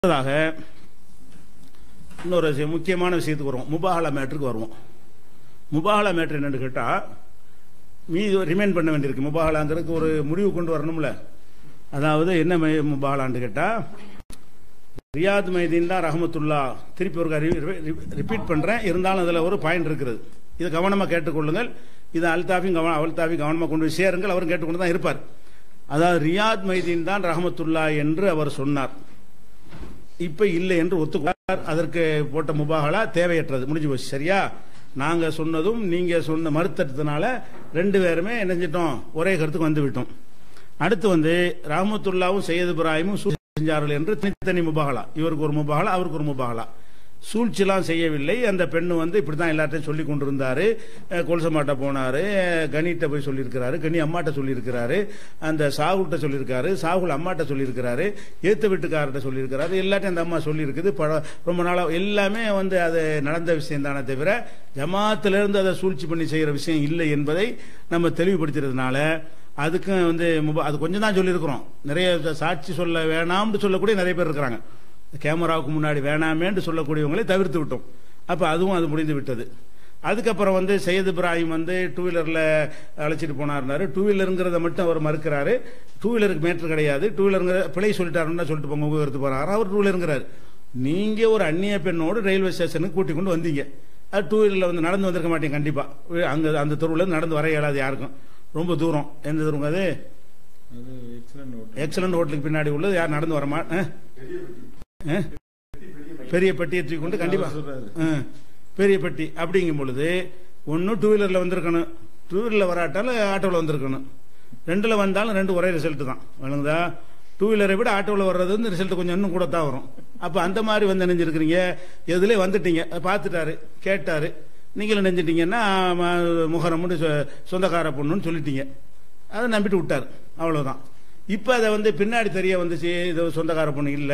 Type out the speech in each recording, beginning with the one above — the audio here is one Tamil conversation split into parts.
அடுத்ததாக இன்னொரு விஷயம், முக்கியமான விஷயத்துக்கு வருவோம் முபாகலா மேட்டருக்கு வருவோம் முபாகலா மேட்ரு என்னன்னு கேட்டால் மீது ரிமைண்ட் பண்ண வேண்டியிருக்கு முபாகலாங்கிறதுக்கு ஒரு முடிவு கொண்டு வரணும்ல அதாவது என்ன மை- முபாகலான்னு கேட்டால் ரியாத் மைதீன் தான் ரஹமத்துல்லா திருப்பி ஒரு ரிப்பீட் பண்ணுறேன் இருந்தாலும் அதில் ஒரு பாயிண்ட் இருக்கிறது இதை கவனமாக கேட்டுக்கொள்ளுங்கள் இதை அல்தாஃபியும் கவனம் அவல்தாஃபி கவனமாக கொண்டு போய் சேருங்கள் அவரும் கேட்டுக்கொண்டு தான் இருப்பார் அதாவது ரியாத் மைதீன் தான் ரஹமத்துல்லா என்று அவர் சொன்னார் இப்ப இல்லை என்று ஒத்துக்கொண்டார் அதற்கு போட்ட முபாகலா தேவையற்றது முடிஞ்சு போச்சு சரியா நாங்க சொன்னதும் நீங்க சொன்ன மறுத்ததுனால ரெண்டு பேருமே என்ன செஞ்சிட்டோம் ஒரே கருத்துக்கு வந்து விட்டோம் அடுத்து வந்து ரஹமத்துல்லாவும் சையது இப்ராஹிமும் சூழ்ச்சி செஞ்சார்கள் என்று தனித்தனி முபாகலா இவருக்கு ஒரு முபாகலா அவருக்கு ஒரு முபாகலா சூழ்ச்சிலாம் செய்யவில்லை அந்த பெண்ணு வந்து இப்படித்தான் எல்லார்ட்டையும் சொல்லி கொண்டிருந்தாரு அஹ் கொலுசமாட்ட போனாரு அஹ் கனிட்ட போய் சொல்லியிருக்கிறாரு கனி அம்மாட்ட சொல்லியிருக்கிறாரு அந்த சாகுல்கிட்ட சொல்லியிருக்காரு சாகுல் அம்மாட்ட சொல்லியிருக்கிறாரு ஏத்து வீட்டுக்காரர்கிட்ட சொல்லியிருக்கிறாரு எல்லாத்தையும் அந்த அம்மா சொல்லியிருக்குது பல- ரொம்ப நாளா எல்லாமே வந்து அது நடந்த விஷயம் தானே தவிர ஜமாத்திலிருந்து அதை சூழ்ச்சி பண்ணி செய்யற விஷயம் இல்லை என்பதை நம்ம தெளிவுபடுத்துறதுனால அதுக்கும் வந்து முபா- அது கொஞ்சம் தான் சொல்லியிருக்கிறோம் நிறைய சாட்சி சொல்ல வேணாம்னு சொல்லக்கூடிய நிறைய பேர் இருக்கிறாங்க கேமராவுக்கு முன்னாடி வேணாமேன்னு சொல்லக்கூடியவங்களை தவிர்த்து விட்டோம் அப்ப அதுவும் அது முடிந்து விட்டது அதுக்கப்புறம் வந்து சையத் இப்ராஹிம் வந்து டூ வீலர்ல அழைச்சிட்டு போனார்னாரு டூ வீலருங்கிறத மட்டும் அவர் மறுக்கிறாரு டூ வீலருக்கு மேட்டர் கிடையாது டூ வீலருங்கிற பிழை சொல்லிட்டாருன்னா சொல்லிட்டு போங்க உபயோகத்து போறாரு அவர் டூ வீலருங்கிறாரு நீங்க ஒரு அந்நிய பெண்ணோடு ரயில்வே ஸ்டேஷனுக்கு கூட்டி கொண்டு வந்தீங்க அது டூ வீலர்ல வந்து நடந்து வந்திருக்க மாட்டீங்க கண்டிப்பா அங்க அந்த தெருவுல இருந்து நடந்து வர இயலாது யாருக்கும் ரொம்ப தூரம் எந்த தூரம் அது அது எக்ஸலன்ட் நோட் எக்ஸலண்ட் ஹோட்டலுக்கு பின்னாடி உள்ளது யார் நடந்து வரமா அஹ்? அஹ்? பெரிய பெட்டியை தூக்கி கொண்டு கண்டிப்பா சொல்றாரு. அஹ். பெரிய பெட்டி அப்படிங்கும் பொழுது ஒன்னு டூ வீலர்ல வந்திருக்கணும் டூ வீலர்ல வராட்டாலும் ஆட்டோவில் வந்திருக்கணும் ரெண்டுல வந்தாலும் ரெண்டு ஒரே ரிசல்ட் தான் வழங்குதா டூ வீலரை விட ஆட்டோவில் வர்றது வந்து ரிசல்ட் கொஞ்சம் இன்னும் கூட தான் வரும் அப்ப அந்த மாதிரி வந்து நினைஞ்சிருக்கிறீங்க எதுல வந்துட்டீங்க அதை பார்த்துட்டாரு கேட்டாரு நீங்களும் நினைஞ்சிட்டீங்கன்னா முகரம்னு சொ- சொந்தக்கார பொண்ணுன்னு சொல்லிட்டீங்க அதை நம்பிட்டு விட்டார் அவ்வளவுதான் இப்ப அதை வந்து பின்னாடி தெரிய வந்துச்சு இது சொந்தக்கார பொண்ணு இல்ல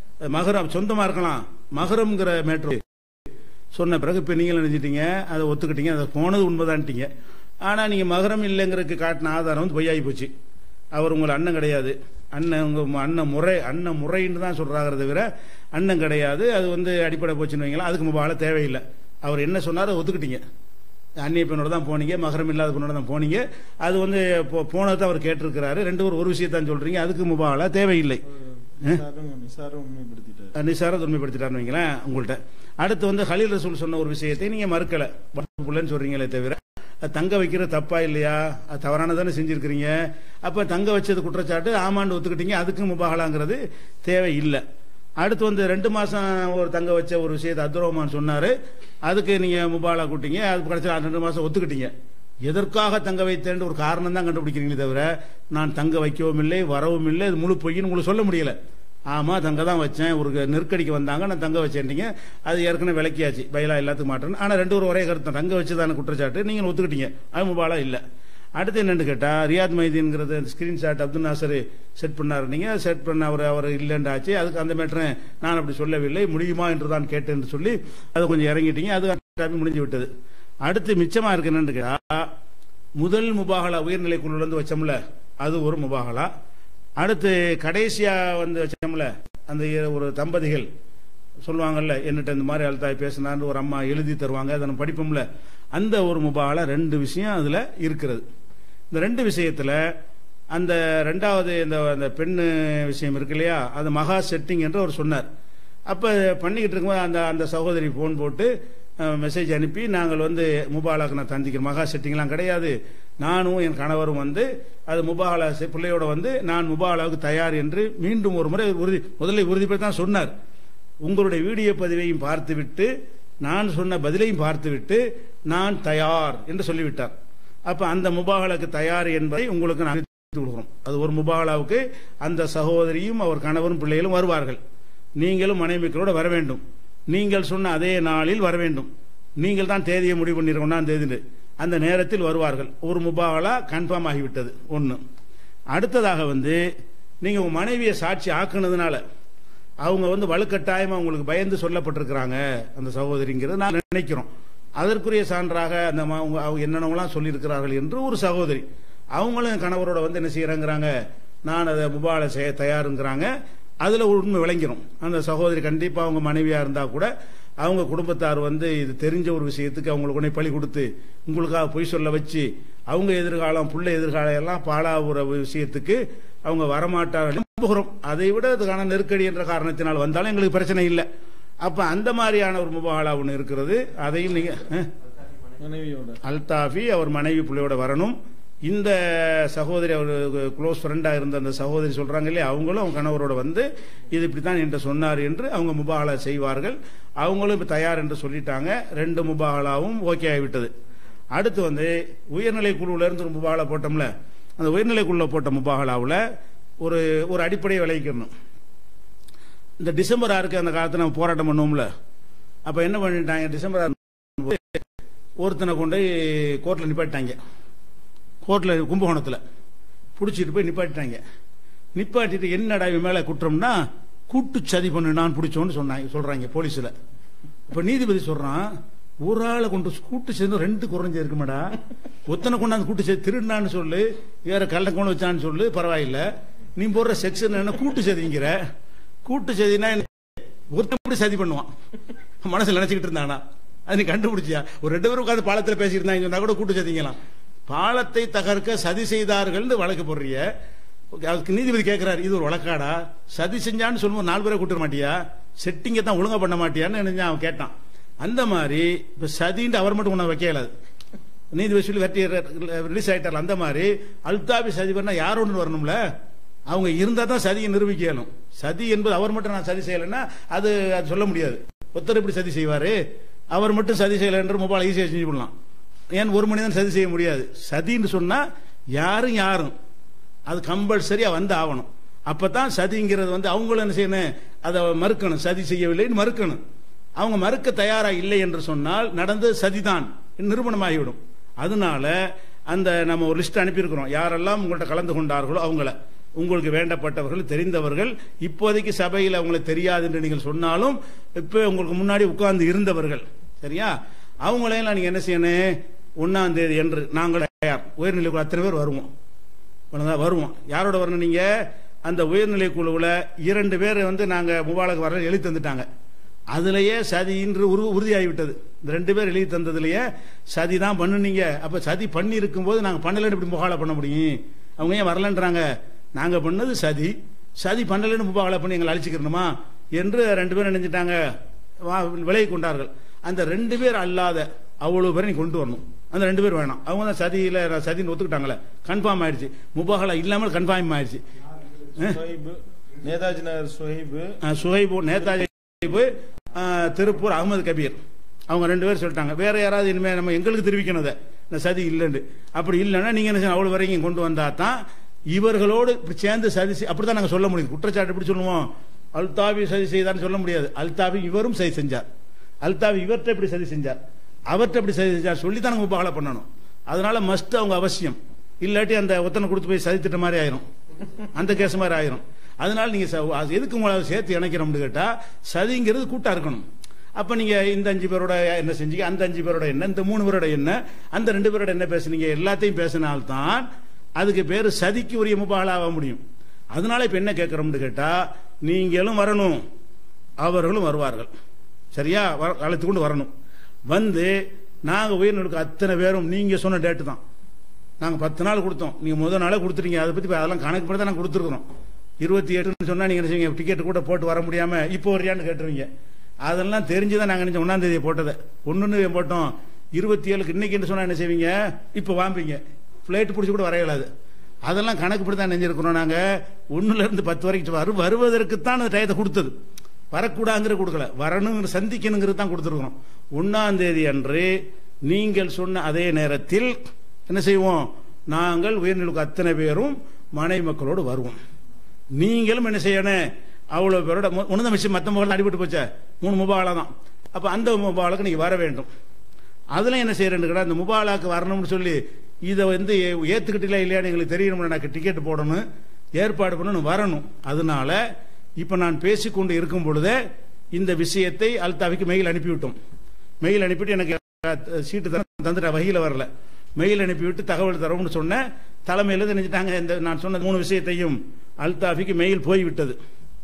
மகரம் சொந்தமா இருக்கலாம் மகரம்ங்கிற மேட்ரு சொன்ன பிறகு இப்ப நீங்களும் நினைச்சிட்டீங்க அதை ஒத்துக்கிட்டீங்க அதை போனது உண்மைதான்ட்டீங்க ஆனா நீங்க மகரம் இல்லைங்கிறதுக்கு காட்டின ஆதாரம் வந்து பொய்யாகி போச்சு அவர் உங்கள் அண்ணன் கிடையாது அண்ணன் உங்க அண்ணன் முறை அண்ணன் முறைன்னு தான் சொல்றாங்க தவிர அண்ணன் கிடையாது அது வந்து அடிப்படை போச்சுன்னு வைங்களா அதுக்கு முபால தேவையில்லை அவர் என்ன சொன்னாரோ ஒத்துக்கிட்டீங்க அந்நிய பெண்ணோட தான் போனீங்க மகரம் இல்லாத பெண்ணோட தான் போனீங்க அது வந்து போ- போனதை அவர் கேட்டிருக்கிறாரு ரெண்டு பேரும் ஒரு விஷயத்தான் சொல்றீங்க அதுக்கு முபால தேவையில்லை நிசாரும் நிசாரும் உண்மைப்படுத்திட்டாரு நிசார உண்மைப்படுத்திட்டாருன்னு வைங்களேன் உங்கள்கிட்ட அடுத்து வந்து ஹலீல் ரசூல் சொன்ன ஒரு விஷயத்தை நீங்க மறுக்கல புள்ளன்னு சொல்றீங்களே தவிர அது தங்க வைக்கிற தப்பா இல்லையா அது தவறானதானே செஞ்சிருக்கிறீங்க அப்ப தங்க வச்சது குற்றச்சாட்டு ஆமாண்டு ஒத்துக்கிட்டீங்க அதுக்கு முபாகலாங்கிறது தேவை இல்லை அடுத்து வந்து ரெண்டு மாசம் ஒரு தங்க வச்ச ஒரு விஷயத்தை அப்துல் ரஹ்மான் சொன்னாரு அதுக்கு நீங்க முபாலா கூட்டிங்க அது கடைசி ரெண்டு மாசம் ஒத்துக்கிட்டீங்க எதற்காக தங்க வைத்தேன் ஒரு காரணம் தான் கண்டுபிடிக்கிறீங்களே தவிர நான் தங்க வைக்கவும் இல்லை வரவும் இல்லை இது முழு பொய்ன்னு உங்களுக்கு சொல்ல முடியல ஆமா தங்க தான் வச்சேன் ஒரு நெருக்கடிக்கு வந்தாங்க நான் தங்க வச்சேன்ட்டீங்க அது ஏற்கனவே விளக்கியாச்சு பயிலா எல்லாத்துக்கும் மாட்டேன் ஆனா ரெண்டு பேரும் ஒரே கருத்து தங்க வச்சதான குற்றச்சாட்டு நீங்க ஒத்துக்கிட்டீங்க அது முபாலா இல்ல அடுத்து என்னன்னு கேட்டா ரியாத் மைதீன்ங்கிறது ஸ்கிரீன்ஷாட் அப்துல் நாசர் செட் பண்ணாரு நீங்க செட் பண்ண அவர் அவர் இல்லைன்றாச்சு அதுக்கு அந்த மேட்டரை நான் அப்படி சொல்லவில்லை முடியுமா என்று தான் கேட்டேன் என்று சொல்லி அதை கொஞ்சம் இறங்கிட்டீங்க அது டாபிக் முடிஞ்சு விட்டது அடுத்து மிச்சமா இருக்கு என்னன்னு கேட்டா முதல் முபாகலா உயர்நிலை குழுல இருந்து வச்சோம்ல அது ஒரு முபாகலா அடுத்து கடைசியா வந்து வச்சோம்ல அந்த ஒரு தம்பதிகள் சொல்லுவாங்கல்ல என்னட்ட இந்த மாதிரி அழுத்தாய் பேசினான்னு ஒரு அம்மா எழுதி தருவாங்க அதை நம்ம படிப்போம்ல அந்த ஒரு முபாகலா ரெண்டு விஷயம் அதுல இருக்கிறது இந்த ரெண்டு விஷயத்துல அந்த ரெண்டாவது இந்த அந்த பெண்ணு விஷயம் இருக்கு இல்லையா அது மகா செட்டிங் என்று அவர் சொன்னார் அப்ப பண்ணிக்கிட்டு இருக்கும்போது அந்த அந்த சகோதரி போன் போட்டு மெசேஜ் அனுப்பி நாங்கள் வந்து முபாலாக்கு நான் தந்திக்கிறோம் மகா செட்டிங்லாம் கிடையாது நானும் என் கணவரும் வந்து அது முபாலா செ- பிள்ளையோட வந்து நான் முபாலாவுக்கு தயார் என்று மீண்டும் ஒரு முறை உறுதி முதல்ல உறுதிப்படுத்தி தான் சொன்னார் உங்களுடைய வீடியோ பதிவையும் பார்த்துவிட்டு நான் சொன்ன பதிலையும் பார்த்துவிட்டு நான் தயார் என்று சொல்லிவிட்டார் அப்ப அந்த முபாகலுக்கு தயார் என்பதை உங்களுக்கு நான் அறிவித்து கொடுக்கிறோம் அது ஒரு முபாகலாவுக்கு அந்த சகோதரியும் அவர் கணவரும் பிள்ளைகளும் வருவார்கள் நீங்களும் மனைவிக்களோட வர வேண்டும் நீங்கள் சொன்ன அதே நாளில் வர வேண்டும் நீங்கள் தான் தேதியை முடிவு பண்ணிருக்க ஒன்றாம் தேதி அந்த நேரத்தில் வருவார்கள் ஒரு முபாகலா கன்ஃபார்ம் ஆகிவிட்டது ஒன்று அடுத்ததாக வந்து நீங்க உங்க மனைவியை சாட்சி ஆக்குனதுனால அவங்க வந்து வலுக்கட்டாயமா உங்களுக்கு பயந்து சொல்லப்பட்டிருக்கிறாங்க அந்த சகோதரிங்கிறது நான் நினைக்கிறோம் அதற்குரிய சான்றாக அந்த ம- அவங்க அவங்க என்னென்னலாம் சொல்லியிருக்கிறார்கள் என்று ஒரு சகோதரி அவங்களும் கணவரோட வந்து என்ன செய்யறாங்கிறாங்க நான் அதை முபால செய்ய தயாருங்கிறாங்க அதுல உண்மை விளங்கிரும் அந்த சகோதரி கண்டிப்பா அவங்க மனைவியா இருந்தா கூட அவங்க குடும்பத்தார் வந்து இது தெரிஞ்ச ஒரு விஷயத்துக்கு அவங்களுக்கு உடனே பழி கொடுத்து உங்களுக்காக பொய் சொல்ல வச்சு அவங்க எதிர்காலம் புள்ள எதிர்காலம் எல்லாம் பாழாவுற விஷயத்துக்கு அவங்க வரமாட்டார்கள் நம்புகிறோம் அதை விட அதுக்கான நெருக்கடி என்ற காரணத்தினால் வந்தாலும் எங்களுக்கு பிரச்சனை இல்லை அப்ப அந்த மாதிரியான ஒரு முபாகலா ஒன்று இருக்கிறது அதையும் நீங்க அஹ், மனைவியோட அல்தாஃபி அவர் மனைவி பிள்ளையோட வரணும் இந்த சகோதரி அவர் க்ளோஸ் ஃப்ரெண்டா இருந்த அந்த சகோதரி சொல்றாங்க இல்லையா அவங்களும் அவங்க கணவரோட வந்து இது இப்படித்தான் என்று சொன்னார் என்று அவங்க முபாகலா செய்வார்கள் அவங்களும் இப்ப தயார் என்று சொல்லிட்டாங்க ரெண்டு முபாகலாவும் ஓகே ஆகிவிட்டது அடுத்து வந்து உயர்நிலை குழுவுல இருந்து ஒரு முபாகலா போட்டோம்ல அந்த உயர்நிலை குழுல போட்ட முபாகலாவுல ஒரு ஒரு அடிப்படையை விளைவிக்கணும் இந்த டிசம்பர் ஆறுக்கு அந்த காலத்துல நம்ம போராட்டம் பண்ணுவோம்ல அப்ப என்ன பண்ணிட்டாங்க டிசம்பர் ஆறு ஒருத்தனை கொண்டு கோர்ட்டில் நிப்பாட்டிட்டாங்க கோர்ட்டில் கும்பகோணத்தில் பிடிச்சிட்டு போய் நிப்பாட்டிட்டாங்க நிப்பாட்டிட்டு என்னடா இவன் மேலே குற்றம்னா கூட்டு சதி பண்ணு நான் பிடிச்சோன்னு சொன்னாங்க சொல்றாங்க போலீஸில் இப்போ நீதிபதி சொல்றான் ஒரு ஆளை கொண்டு கூட்டு சேர்ந்து ரெண்டு குறைஞ்சு இருக்குமாடா ஒத்தனை கொண்டாந்து கூட்டு சேர்த்து திருடினான்னு சொல்லு வேற கள்ள கொண்டு வச்சான்னு சொல்லு பரவாயில்ல நீ போடுற செக்ஷன் என்ன கூட்டு சதிங்கிற கூட்டு சதினா என்ன? ஒருத்தன் எப்படி சதி பண்ணுவான் மனசுல நினைச்சுக்கிட்டு இருந்தானா அது நீ கண்டுபிடிச்சியா ஒரு ரெண்டு பேரும் உட்காந்து பாலத்துல பேசிட்டு இருந்தாங்க சொன்னா கூட கூட்டு சதிங்கலாம் பாலத்தை தகர்க்க சதி செய்தார்கள்னு வழக்கு போடுறிய அதுக்கு நீதிபதி கேட்கிறாரு இது ஒரு வழக்காடா சதி செஞ்சான்னு சொல்லும்போது நாலு பேரை கூட்ட மாட்டியா செட்டிங்க தான் ஒழுங்கா பண்ண மாட்டியான்னு நினைஞ்சா அவன் கேட்டான் அந்த மாதிரி இப்ப சதின்ட்டு அவர் மட்டும் உன்னை வைக்க இயலாது நீதிபதி சொல்லி வெட்டி ரிலீஸ் ஆயிட்டார் அந்த மாதிரி அல்தாபி சதி பண்ணா யார் ஒன்று வரணும்ல அவங்க இருந்தா தான் சதியை நிரூபிக்க இயலும் சதி என்பது அவர் மட்டும் நான் சதி செய்யலைன்னா அது அது சொல்ல முடியாது ஒருத்தர் எப்படி சதி செய்வாரு அவர் மட்டும் சதி செய்யலைன்ற மொபைல் ஈஸியாக செஞ்சு பண்ணலாம் ஏன் ஒரு மனிதன் சதி செய்ய முடியாது சதின்னு சொன்னா யாரும் யாரும் அது கம்பல்சரியா வந்து ஆகணும் அப்பதான் சதிங்கிறது வந்து அவங்களும் என்ன செய்யணும் அதை மறுக்கணும் சதி செய்யவில்லைன்னு மறுக்கணும் அவங்க மறுக்க தயாரா இல்லை என்று சொன்னால் நடந்தது சதிதான் நிரூபணமாகிவிடும் அதனால அந்த நம்ம ஒரு லிஸ்ட் அனுப்பியிருக்கிறோம் யாரெல்லாம் உங்கள்ட்ட கலந்து கொண்டார்களோ அவங்கள உங்களுக்கு வேண்டப்பட்டவர்கள் தெரிந்தவர்கள் இப்போதைக்கு சபையில் அவங்களுக்கு தெரியாது என்று நீங்கள் சொன்னாலும் இப்போ உங்களுக்கு முன்னாடி உட்கார்ந்து இருந்தவர்கள் சரியா அவங்களையெல்லாம் நீங்க என்ன செய்யணும் ஒன்னாம் தேதி என்று நாங்கள் தயார் உயர்நிலைக்குழு அத்தனை பேர் வருவோம் ஒழுங்கா வருவோம் யாரோட வரணும் நீங்க அந்த உயர்நிலை குழுவுல இரண்டு பேர் வந்து நாங்க முபாலக் வர எழுதி தந்துட்டாங்க அதுலயே சதி இன்று உரு- உறுதியாகிவிட்டது இந்த ரெண்டு பேர் எழுதி தந்ததுலயே சதி தான் பண்ணுனீங்க அப்ப சதி பண்ணி இருக்கும்போது நாங்க பண்ணலன்னு இப்படி முகாலா பண்ண முடியும் அவங்க ஏன் வரலன்றாங்க நாங்க பண்ணது சதி சதி பண்ணலன்னு முபாகலா பண்ணி எங்களை அழிச்சுக்கிறணுமா என்று ரெண்டு பேரும் நினைஞ்சிட்டாங்க விலகி கொண்டார்கள் அந்த ரெண்டு பேர் அல்லாத அவ்வளவு பேரை நீ கொண்டு வரணும் அந்த ரெண்டு பேர் வேணாம் அவங்க தான் சதியில சதின்னு ஒத்துக்கிட்டாங்களே கன்ஃபார்ம் ஆயிடுச்சு முபாகலா இல்லாமல் கன்ஃபார்ம் ஆயிடுச்சு சுஹைபு நேதாஜி நகர் சுஹைபு அஹ் சுஹைபு நேதாஜி சுஹைபு, அஹ் திருப்பூர் அகமது கபீர் அவங்க ரெண்டு பேரும் சொல்லிட்டாங்க வேற யாராவது இனிமே நம்ம எங்களுக்கு தெரிவிக்கணும் அதை இந்த சதி இல்லைன்னு அப்படி இல்லைன்னா நீங்க என்ன செய்யணும், அவ்வளவு வரைக்கும் கொண்டு வந்தா தான் இவர்களோடு இப்படி சேர்ந்து சதி செய்- அப்படித்தான் நாங்க சொல்ல முடியும் குற்றச்சாட்டு எப்படி சொல்லுவோம் அல்தாவி சதி செய்தான்னு சொல்ல முடியாது அல்தாவி இவரும் சதி செஞ்சார் அல்தாவி இவர்கிட்ட இப்படி சதி செஞ்சார் அவர்கிட்ட இப்படி சதி செஞ்சார் சொல்லி தான் நம்ம முபாகலா பண்ணணும் அதனால மஸ்ட் அவங்க அவசியம் இல்லாட்டி அந்த ஒத்தனை கொடுத்து போய் சதித்திட்ட மாதிரி ஆயிரும் அந்த கேஸ் மாதிரி ஆயிரும் அதனால நீங்க ச- அது எதுக்கு உங்களை சேர்த்து இணைக்கிறோம்னு கேட்டா சதிங்கிறது கூட்டா இருக்கணும் அப்ப நீங்க இந்த அஞ்சு பேரோட என்ன செஞ்சீங்க அந்த அஞ்சு பேரோட என்ன இந்த மூணு பேரோட என்ன அந்த ரெண்டு பேரோட என்ன பேசுனீங்க எல்லாத்தையும் பேசினால்தான் அதுக்கு பேரு சதிக்கு உரிய முபாகலாக முடியும் அதனால இப்ப என்ன கேட்கிறோம்னு கேட்டா நீங்களும் வரணும் அவர்களும் வருவார்கள் சரியா வர- அழைத்து கொண்டு வரணும் வந்து நாங்க உயிரினுக்கு அத்தனை பேரும் நீங்க சொன்ன டேட்டு தான் நாங்க பத்து நாள் கொடுத்தோம் நீங்க முதல் நாளே கொடுத்துட்டீங்க அதை பத்தி இப்ப அதெல்லாம் கணக்கு பண்ணி தான் நாங்க கொடுத்துருக்கோம் இருபத்தி எட்டுன்னு சொன்னா நீங்க என்ன செய்வீங்க டிக்கெட் கூட போட்டு வர முடியாம இப்போ வரியான்னு கேட்டுருவீங்க அதெல்லாம் தெரிஞ்சுதான் நாங்க நினைச்சோம் ஒன்னாம் தேதியை போட்டதை ஒண்ணுன்னு போட்டோம் இருபத்தி ஏழுக்கு இன்னைக்கு என்ன சொன்னா என்ன செய்வீங்க இப்போ வாம்பிங்க பிளைட் பிடிச்சி கூட வர இயலாது அதெல்லாம் கணக்கு படி தான் நெஞ்சிருக்கிறோம் நாங்க ஒண்ணுல இருந்து பத்து வரைக்கும் வரு வருவதற்கு தான் அந்த டயத்தை கொடுத்தது வரக்கூடாதுங்கிற கொடுக்கல வரணுங்கிற சந்திக்கணுங்கிறது தான் கொடுத்துருக்கோம் ஒன்னாம் தேதி அன்று நீங்கள் சொன்ன அதே நேரத்தில் என்ன செய்வோம் நாங்கள் உயர்நிலைக்கு அத்தனை பேரும் மனைவி மக்களோடு வருவோம் நீங்களும் என்ன செய்யணும் அவ்வளவு பேரோட ஒன்று விஷயம் மற்ற முகால் அடிபட்டு போச்சே மூணு முபாலா தான் அப்ப அந்த முபாலுக்கு நீங்க வர வேண்டும் அதுல என்ன செய்யறேன்னு கேட்டா அந்த முபாலாக்கு வரணும்னு சொல்லி இதை வந்து ஏ- ஏத்துக்கிட்டீங்களா இல்லையான்னு எங்களுக்கு தெரியணும் எனக்கு டிக்கெட் போடணும் ஏற்பாடு பண்ணணும் வரணும் அதனால இப்ப நான் பேசிக்கொண்டு இருக்கும் பொழுதே இந்த விஷயத்தை அல்தாவிக்கு மெயில் அனுப்பிவிட்டோம் மெயில் அனுப்பிட்டு எனக்கு அஹ், சீட்டு தர- தந்துட்ட வகையில வரல மெயில் அனுப்பிவிட்டு தகவல் தரோம்னு சொன்னேன் தலைமையில நினைச்சிட்டாங்க இந்த நான் சொன்ன மூணு விஷயத்தையும் அல்தாஃபிக்கு மெயில் போய்விட்டது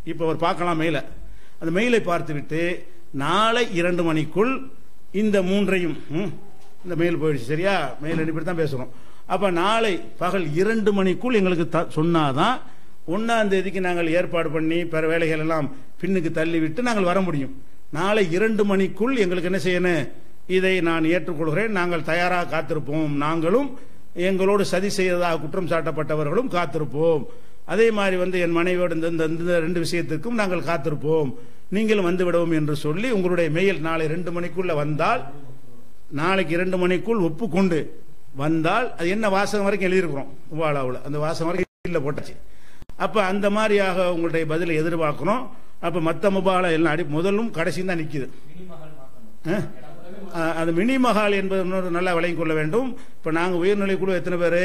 இப்போ அவர் பார்க்கலாம் மெயில அந்த மெயிலை பார்த்துவிட்டு நாளை இரண்டு மணிக்குள் இந்த மூன்றையும் ம், இந்த மெயில் போயிடுச்சு சரியா மெயில் அனுப்பிட்டு தான் பேசுறோம் அப்ப நாளை பகல் இரண்டு மணிக்குள் எங்களுக்கு த- சொன்னாதான் ஒன்னாம் தேதிக்கு நாங்கள் ஏற்பாடு பண்ணி பிற வேலைகள் எல்லாம் பின்னுக்கு தள்ளி விட்டு நாங்கள் வர முடியும் நாளை இரண்டு மணிக்குள் எங்களுக்கு என்ன செய்யணும் இதை நான் ஏற்றுக்கொள்கிறேன் நாங்கள் தயாராக காத்திருப்போம் நாங்களும் எங்களோடு சதி செய்ததாக குற்றம் சாட்டப்பட்டவர்களும் காத்திருப்போம் அதே மாதிரி வந்து என் மனைவியோடு இந்த இந்த- இந்த ரெண்டு விஷயத்திற்கும் நாங்கள் காத்திருப்போம் நீங்களும் வந்து விடவும் என்று சொல்லி உங்களுடைய மெயில் நாளை ரெண்டு மணிக்குள்ள வந்தால் நாளைக்கு இரண்டு மணிக்குள் ஒப்புக்கொண்டு வந்தால் அது என்ன வாசகம் வரைக்கும் எழுதியிருக்கிறோம் உபாலாவில் அந்த வாசகம் வரைக்கும் இல்ல போட்டாச்சு அப்ப அந்த மாதிரியாக உங்களுடைய பதிலை எதிர்பார்க்கிறோம் அப்ப மத்த முபாலா எல்லாம் அடி முதலும் கடைசியும் தான் நிக்குது அஹ்? அஹ், அது மினி மகால் என்பது இன்னொரு நல்லா விளங்கிக் கொள்ள வேண்டும் இப்ப நாங்க உயர்நிலை குழு எத்தனை பேரு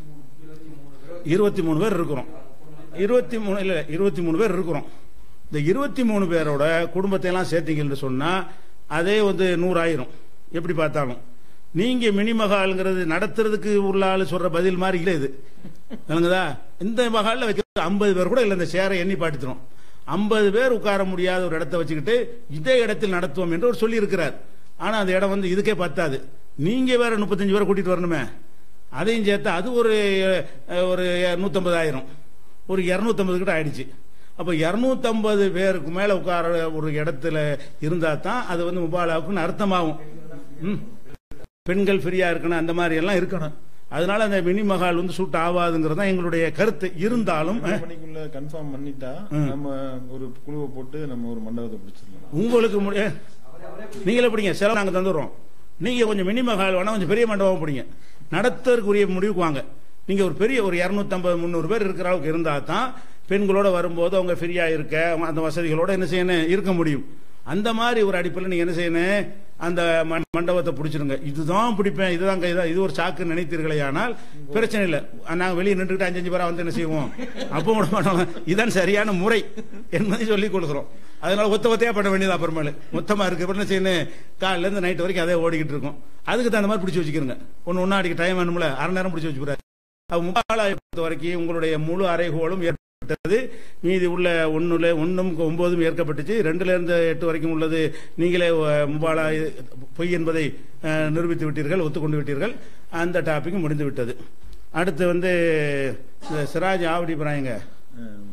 இருபத்தி மூணு பேர் இருக்கிறோம் இருபத்தி மூணு இல்ல இருபத்தி மூணு பேர் இருக்கிறோம் இந்த இருபத்தி மூணு பேரோட குடும்பத்தை எல்லாம் சேர்த்தீங்கன்னு சொன்னா அதே வந்து நூறாயிரம் எப்படி பார்த்தாலும் நீங்க மினி மகால்ங்கிறது நடத்துறதுக்கு உள்ள ஆளு சொல்ற பதில் மாதிரி இல்ல இது விளங்குதா இந்த மகால்ல வைக்க ஐம்பது பேர் கூட இல்ல இந்த சேரை எண்ணி பாட்டுக்கிறோம் ஐம்பது பேர் உட்கார முடியாத ஒரு இடத்தை வச்சுக்கிட்டு இதே இடத்தில் நடத்துவோம் என்று அவர் சொல்லி இருக்கிறார் ஆனா அந்த இடம் வந்து இதுக்கே பத்தாது நீங்க வேற முப்பத்தஞ்சு பேரை கூட்டிட்டு வரணுமே அதையும் சேர்த்து அது ஒரு அஹ், ஒரு நூத்தம்பதாயிரம் ஒரு இருநூத்தம்பது கிட்ட ஆயிடுச்சு அப்ப இருநூத்தம்பது பேருக்கு மேல உட்கார ஒரு இடத்துல இருந்தா தான் அது வந்து முபாலாவுக்குன்னு அர்த்தமாகும் ம். பெண்கள் ஃப்ரீயா இருக்கணும் அந்த மாதிரி எல்லாம் இருக்கணும் அதனால அந்த மினி மகால் வந்து சூட் ஆகாதுங்கிறது தான் எங்களுடைய கருத்து இருந்தாலும் ரெண்டு அஹ், மணிக்குள்ள கன்ஃபார்ம் பண்ணிட்டா ம். நம்ம ஒரு குழுவை போட்டு நம்ம ஒரு மண்டபத்தை பிடிச்சிடலாம் உங்களுக்கு முடிய நீங்களே பிடிங்க செலவு நாங்க தந்துடுறோம் நீங்க கொஞ்சம் மினி மகால் வேணா கொஞ்சம் பெரிய மண்டபம் பிடிங்க நடத்துறதுக்குரிய முடிவுக்கு வாங்க நீங்க ஒரு பெரிய ஒரு 250 முந்நூறு பேர் இருக்கிற அளவுக்கு இருந்தா தான் பெண்களோட வரும்போது அவங்க ஃப்ரீயா இருக்க அவங்க அந்த வசதிகளோட என்ன செய்யணும் இருக்க முடியும் அந்த மாதிரி ஒரு அடிப்படையில் நீங்க என்ன செய்யணும் அந்த மண்- மண்டபத்தை பிடிச்சிருங்க இதுதான் பிடிப்பேன் இதுதான் கைதா இது ஒரு சாக்கு நினைத்தீர்களே ஆனால் பிரச்சனை இல்லை நாங்க வெளியே நின்றுட்டு அஞ்சு அஞ்சு பேரா வந்து என்ன செய்வோம் அப்போ விட மாட்டோம் இதான் சரியான முறை என்பதை சொல்லிக் கொடுக்கிறோம் அதனால ஒத்த ஒத்தையா பண்ண வேண்டியது அப்புறமேலு மொத்தமா இருக்கு அப்புறம் என்ன செய்யணும் காலையில இருந்து நைட் வரைக்கும் அதே ஓடிக்கிட்டு இருக்கும் அதுக்கு தகுந்த மாதிரி பிடிச்சி வச்சுக்கிறங்க ஒன்னு ஒன்னா அடிக்க டைம் வேணும்ல அரை நேரம் பிடிச்சி வச்சுக்கிறாரு அது முபாலாயை பொறுத்த வரைக்கும் உங்களுடைய முழு அறைகோளும் ஏற்பட்டது மீதி உள்ள ஒண்ணுல ஒன்னும் ஒன்பதும் ஏற்கப்பட்டுச்சு ரெண்டுல இருந்து எட்டு வரைக்கும் உள்ளது நீங்களே அஹ், முபாலா பொய் என்பதை அஹ், நிரூபித்து விட்டீர்கள் ஒத்துக்கொண்டு விட்டீர்கள் அந்த டாபிக் முடிந்து விட்டது அடுத்து வந்து இந்த சிராஜ் ஆவடி பிராயங்க அஹ்